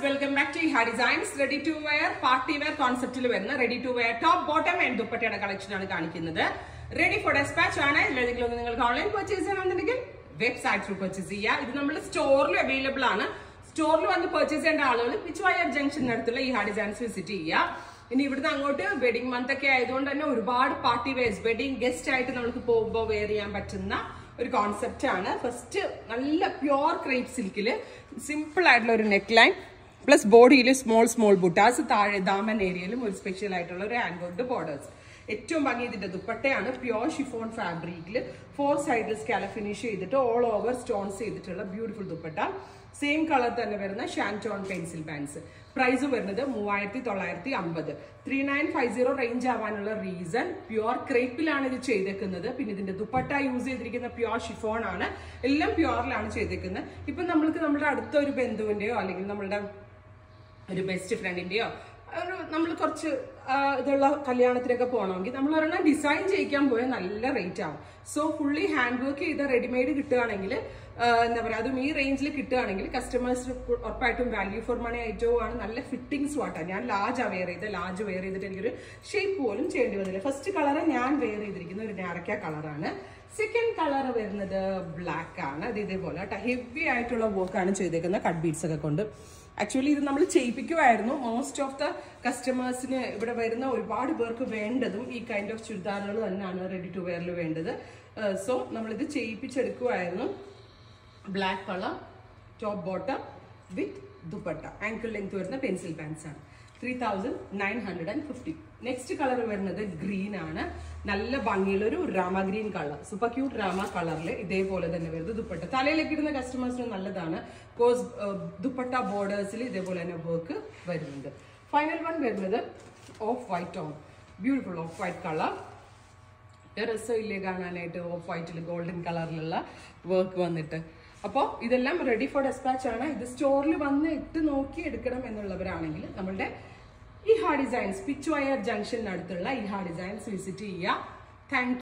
welcome back to ഹാ designs ready to wear party wear കോൺസെപ്റ്റിൽ വരുന്ന ready to wear top bottom and ദുപ്പട്ടയുടെ collection ആണ് കാണിക്കുന്നത് റെഡി ഫോർ ഡെസ്പാച്ച് ആണ് ഏതെങ്കിലും ഒന്ന് നിങ്ങൾക്ക് ഓൺലൈൻ പർച്ചേസ് ചെയ്യണമെന്നുണ്ടെങ്കിൽ വെബ്സൈറ്റ് ത്രൂ പർച്ചേസ് ചെയ്യുക ഇത് നമ്മൾ സ്റ്റോറിൽ അവൈലബിൾ ആണ് സ്റ്റോറിൽ വന്ന് പർച്ചേസ് ചെയ്യേണ്ട ആളുകൾ പിച്ച് വയർ ജംഗ്ഷനടുത്തുള്ള ഈ ഹാ ഡിസൈൻസ് വിസിറ്റ് ചെയ്യുക ഇനി ഇവിടുന്ന് അങ്ങോട്ട് വെഡിങ് മന്ത് ഒക്കെ ആയതുകൊണ്ട് തന്നെ ഒരുപാട് പാർട്ടി വെയർസ് വെഡിങ് ഗസ്റ്റ് ആയിട്ട് നമുക്ക് പോകുമ്പോൾ വെയർ ചെയ്യാൻ പറ്റുന്ന ഒരു കോൺസെപ്റ്റ് ആണ് ഫസ്റ്റ് നല്ല പ്യുവർ ക്രേപ്പ് സിൽക്കില് സിമ്പിൾ ആയിട്ടുള്ള ഒരു നെക്ക് ലൈൻ പ്ലസ് ബോഡിയിൽ സ്മോൾ സ്മോൾ ബുട്ടാസ് താഴെ ദാമൻ ഏരിയയിലും ഒരു സ്പെഷ്യൽ ആയിട്ടുള്ള ഒരു ഹാൻഡ് ബോർഡേഴ്സ് ഏറ്റവും ഭംഗി ഇതിന്റെ ദുപ്പട്ടയാണ് പ്യുവർ ഷിഫോൺ ഫാബ്രിക്കിൽ ഫോർ സൈഡിൽ സ്കാല ഫിനിഷ് ചെയ്തിട്ട് ഓൾ ഓവർ സ്റ്റോൺസ് ചെയ്തിട്ടുള്ള ബ്യൂട്ടിഫുൾ ദുപ്പട്ട സെയിം കളർ തന്നെ വരുന്ന ഷാൻറ്റോൺ പെൻസിൽ പാൻസ് പ്രൈസ് വരുന്നത് മൂവായിരത്തി തൊള്ളായിരത്തി അമ്പത് three nine five zero range ആവാനുള്ള റീസൺ പ്യുവർ ക്രേപ്പിലാണ് ഇത് ചെയ്തേക്കുന്നത് പിന്നെ ഇതിന്റെ ദുപ്പട്ട യൂസ് ചെയ്തിരിക്കുന്ന പ്യുവർ ഷിഫോൺ ആണ് എല്ലാം പ്യുവറിലാണ് ചെയ്തേക്കുന്നത് ഇപ്പൊ നമ്മൾക്ക് നമ്മുടെ അടുത്ത ഒരു ബന്ധുവിന്റെയോ അല്ലെങ്കിൽ നമ്മളുടെ ഒരു ബെസ്റ്റ് ഫ്രണ്ടിന്റെയോ ഒരു നമ്മൾ കുറച്ച് ആ, ഇതുള്ള കല്യാണത്തിനൊക്കെ പോകണമെങ്കിൽ നമ്മൾ ഒരെണ്ണം ഡിസൈൻ ചെയ്യിക്കാൻ പോയാൽ നല്ല റേറ്റ് ആവും സോ ഫുള്ളി ഹാൻഡ് വർക്ക് ചെയ്ത റെഡിമെയ്ഡ് കിട്ടുകയാണെങ്കിൽ ആ, എന്താ പറയുക അതും ഈ റേഞ്ചിൽ കിട്ടുകയാണെങ്കിൽ കസ്റ്റമേഴ്സ് ഉറപ്പായിട്ടും വാല്യൂ ഫോർ മണി ഐറ്റവും ആണ് നല്ല ഫിറ്റിംഗ്സ് വാട്ടാണ് ഞാൻ ലാർജ് വെയർ ചെയ്ത് ലാർജ് വെയർ ചെയ്തിട്ട് എനിക്കൊരു ഷേപ്പ് പോലും ചെയ്യേണ്ടി വന്നില്ല ഫസ്റ്റ് കളർ ഞാൻ വെയർ ചെയ്തിരിക്കുന്ന ഒരു ഞാറക്ക കളറാണ് സെക്കൻഡ് കളർ വരുന്നത് ബ്ലാക്ക് ആണ് അത് ഇതേപോലെ ഹെവി ആയിട്ടുള്ള വർക്കാണ് ചെയ്തേക്കുന്നത് കട്ട് ബീഡ്സ് ഒക്കെ കൊണ്ട് ആക്ച്വലി ഇത് നമ്മൾ ചെയ്യിപ്പിക്കുമായിരുന്നു മോസ്റ്റ് ഓഫ് ദ കസ്റ്റമേഴ്സിന് ഇവിടെ വരുന്ന ഒരുപാട് പേർക്ക് വേണ്ടതും ഈ കൈൻഡ് ഓഫ് ചുരിദാറുകൾ തന്നെയാണ് റെഡി ടു വെയറിൽ വേണ്ടത് സോ നമ്മളിത് ചെയ്യിപ്പിച്ചെടുക്കുമായിരുന്നു black colour top bottom with dupatta ankle length വരുന്ന പെൻസിൽ പാൻസ് ആണ് three thousand nine hundred and fifty next colour വരുന്നത് ഗ്രീൻ ആണ് നല്ല ഭംഗിയുള്ളൊരു രാമ ഗ്രീൻ കളർ സൂപ്പർ ക്യൂട്ട് രാമ കളറിൽ ഇതേപോലെ തന്നെ വരുന്നത് ദുപ്പട്ട തലയിലേക്ക് ഇടുന്ന കസ്റ്റമേഴ്സിന് നല്ലതാണ് കോസ് ദുപ്പട്ട ബോർഡേഴ്സിൽ ഇതേപോലെ തന്നെ വർക്ക് വരുന്നുണ്ട് ഫൈനൽ വൺ വരുന്നത് off white on beautiful off white colour രസമില്ലേ കാണാനായിട്ട് ഓഫ് വൈറ്റിൽ ഗോൾഡൻ കളറിലുള്ള വർക്ക് വന്നിട്ട് അപ്പോൾ ഇതെല്ലാം റെഡി ഫോർ ഡെസ്പാച്ച് ആണ് ഇത് സ്റ്റോറിൽ വന്ന് ഇട്ട് നോക്കി എടുക്കണം എന്നുള്ളവരാണെങ്കിൽ നമ്മളുടെ ഈ ഹാ ഡിസൈൻസ് പിച്ച് വയർ ജംഗ്ഷനടുത്തുള്ള ഈ ഹാ ഡിസൈൻസ് വിസിറ്റ് ചെയ്യുക താങ്ക്